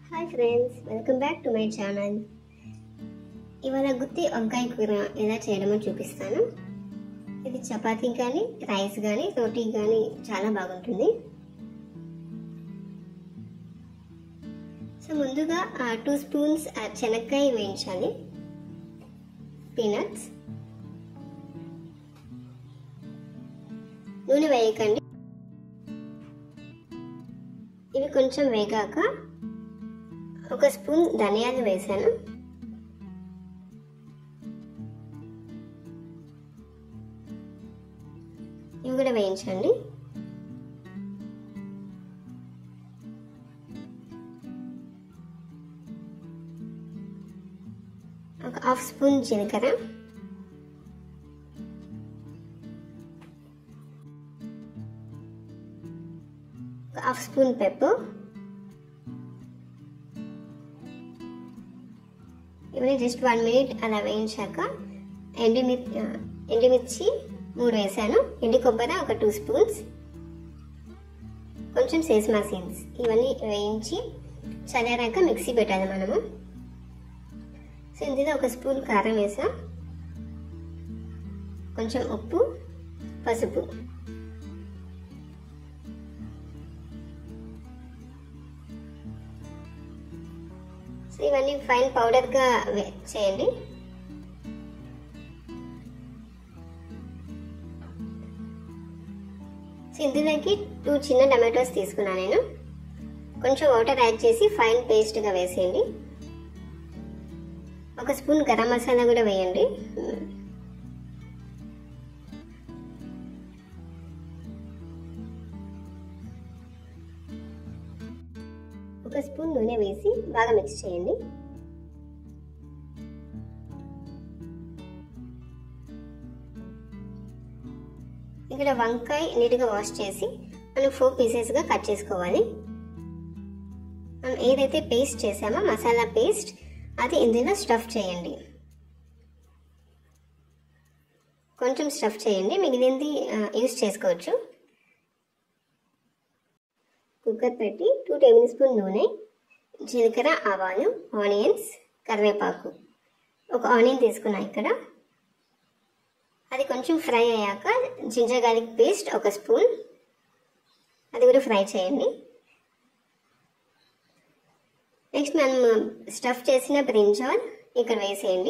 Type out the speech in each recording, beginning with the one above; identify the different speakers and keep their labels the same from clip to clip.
Speaker 1: hi friends welcome back to my channel ఇవాళ గుత్తి వంకాయ కూర ఎలా చేయడమో చూపిస్తాను ఇది చపాతీ కానీ రైస్ కానీ రోటీ కానీ చాలా బాగుంటుంది సో ముందుగా టూ స్పూన్స్ శనక్కాయ వేయించాలి పీనట్స్ నూనె వేయకండి ఇవి కొంచెం వేగాక ఒక స్పూన్ ధనియాలు వేసాను ఇవి కూడా వేయించండి ఒక హాఫ్ స్పూన్ జీలకర్ర ఒక హాఫ్ స్పూన్ పెప్పు ఇవన్నీ జస్ట్ వన్ మినిట్ అలా వేయించాక ఎండుమిర్చి ఎండుమిర్చి మూడు వేసాను ఎండు కొబ్బరి ఒక టూ స్పూన్స్ కొంచెం సేస్మా సీడ్స్ ఇవన్నీ వేయించి చల్లారాక మిక్సీ పెట్టాలి మనము సో ఇందులో ఒక స్పూన్ కారం వేసా కొంచెం ఉప్పు పసుపు సో ఇవన్నీ ఫైన్ పౌడర్గా చేయండి సో ఇందులోకి టూ చిన్న టమాటోస్ తీసుకున్నాను నేను కొంచెం వాటర్ యాడ్ చేసి ఫైన్ పేస్ట్గా వేసేయండి ఒక స్పూన్ గరం మసాలా కూడా వేయండి ఒక స్పూన్ నూనె వేసి బాగా మిక్స్ చేయండి ఇక్కడ వంకాయ నీట్గా వాష్ చేసి మనం ఫోర్ పీసెస్గా కట్ చేసుకోవాలి మనం ఏదైతే పేస్ట్ చేసామో మసాలా పేస్ట్ అది ఇందులో స్టఫ్ చేయండి కొంచెం స్టఫ్ చేయండి మిగిలింది యూస్ చేసుకోవచ్చు కుక్కర్ పెట్టి టూ టేబుల్ స్పూన్ నూనె జీలకర్ర ఆవాలు ఆనియన్స్ కరివేపాకు ఒక ఆనియన్ తీసుకున్నా ఇక్కడ అది కొంచెం ఫ్రై అయ్యాక జింజర్ గార్లిక్ పేస్ట్ ఒక స్పూన్ అది కూడా ఫ్రై చేయండి నెక్స్ట్ మనం స్టఫ్ చేసిన బ్రింజాల్ ఇక్కడ వేసేయండి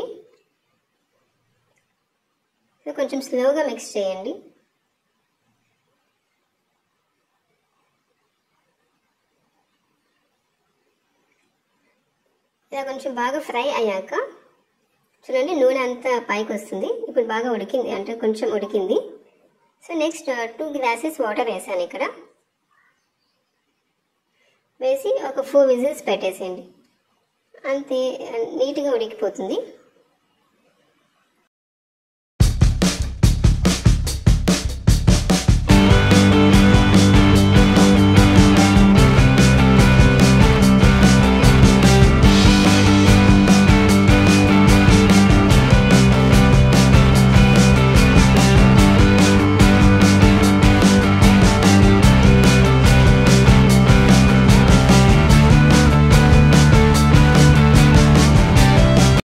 Speaker 1: కొంచెం స్లోగా మిక్స్ చేయండి ఇలా కొంచెం బాగా ఫ్రై అయ్యాక చూడండి నూనె అంతా పైకి వస్తుంది ఇప్పుడు బాగా ఉడికింది అంటే కొంచెం ఉడికింది so next two glasses water వేసాను ఇక్కడ వేసి ఒక ఫోర్ విజిల్స్ పెట్టేసేయండి అంతే నీట్గా ఉడికిపోతుంది